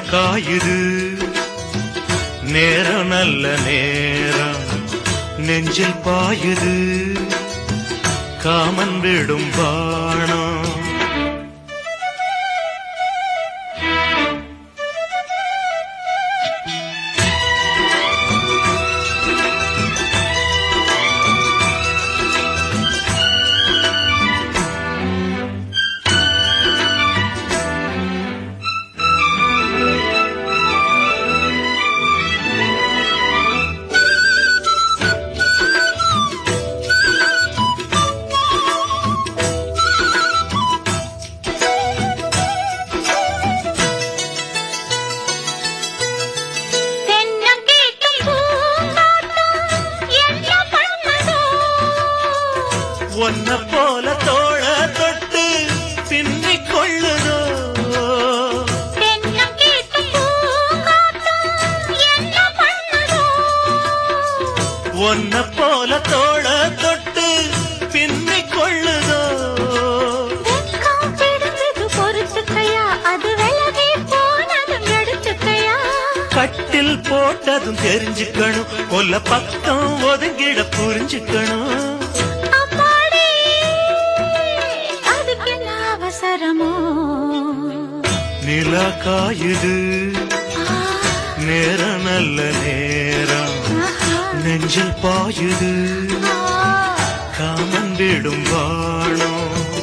காயுது நேரம் நல்ல நேரம் நெஞ்சில் பாயுது காமன் விடும் பாணம் தென்னம் கேட்டும் பூங்காட்டம் என்ன பண்ணதோ ஒன்ன போல தோழ தொட்டு பின்னிக் கொள்ளுதோ தென்னம் கேட்டும் பூங்காட்டம் என்ன பண்ணதோ ஒன்ன போல தோழ தொட்டு பின்னிக் கொள்ளுதோ வெட்கம் பிடிச்சது பொறுத்துக்கையா அது விலகி போனதும் எடுத்துக்கையா கட்டில் போட்டதும் தெரிஞ்சுக்கணும் கொல்ல பக்கம் ஒதுங்கிட புரிஞ்சுக்கணும் அப்பாடி அதுக்கு என்ன அவசரமோ நிலா காயுது ஆ, நேரம் நல்ல நேரம் ஆஹா, நெஞ்சில் பாயுது ஆ. காமன் விடும் வாழம்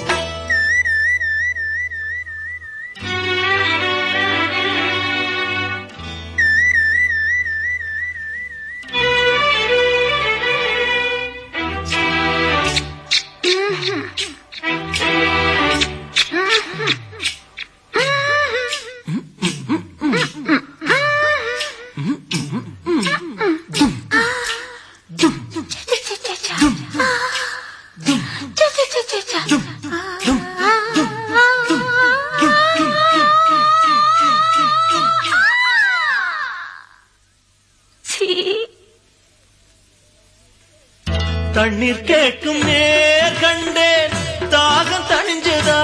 தண்ணீர் கேட்கும் நேர் கண்டேன் தாகம் தணிஞ்சதா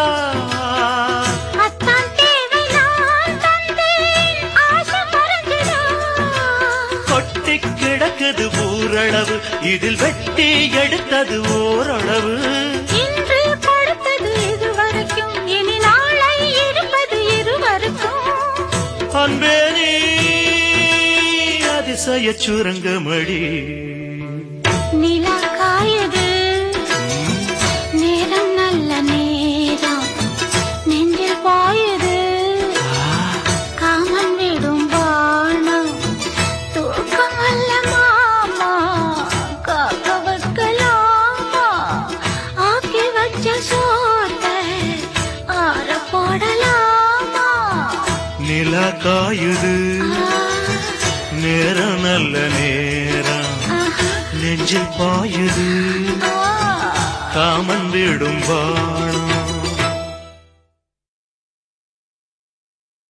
கொட்டி கிடக்குது ஊரளவு இதில் வெட்டி எடுத்தது ஓரளவு இன்று கொடுத்தது இதுவரைக்கும் இனி நாளை இருப்பது இருவருக்கும் அன்பே நீ அதிசய சுரங்கமடி நிலா காயுது நேரம் நல்ல நேரம் நெஞ்சில் பாயுது காமன் விடும் வானம் தூக்கம் அல்ல மாமா காக்க வைக்கலாமா ஆக்கி வச்ச சோத்தை ஆற போடலாமா நிலா காயுது ஆ, நேரம் நல்ல நேரம் ஆஹா, நெஞ்சில் பாயுது ஆ. காமன் விடும் வாழம்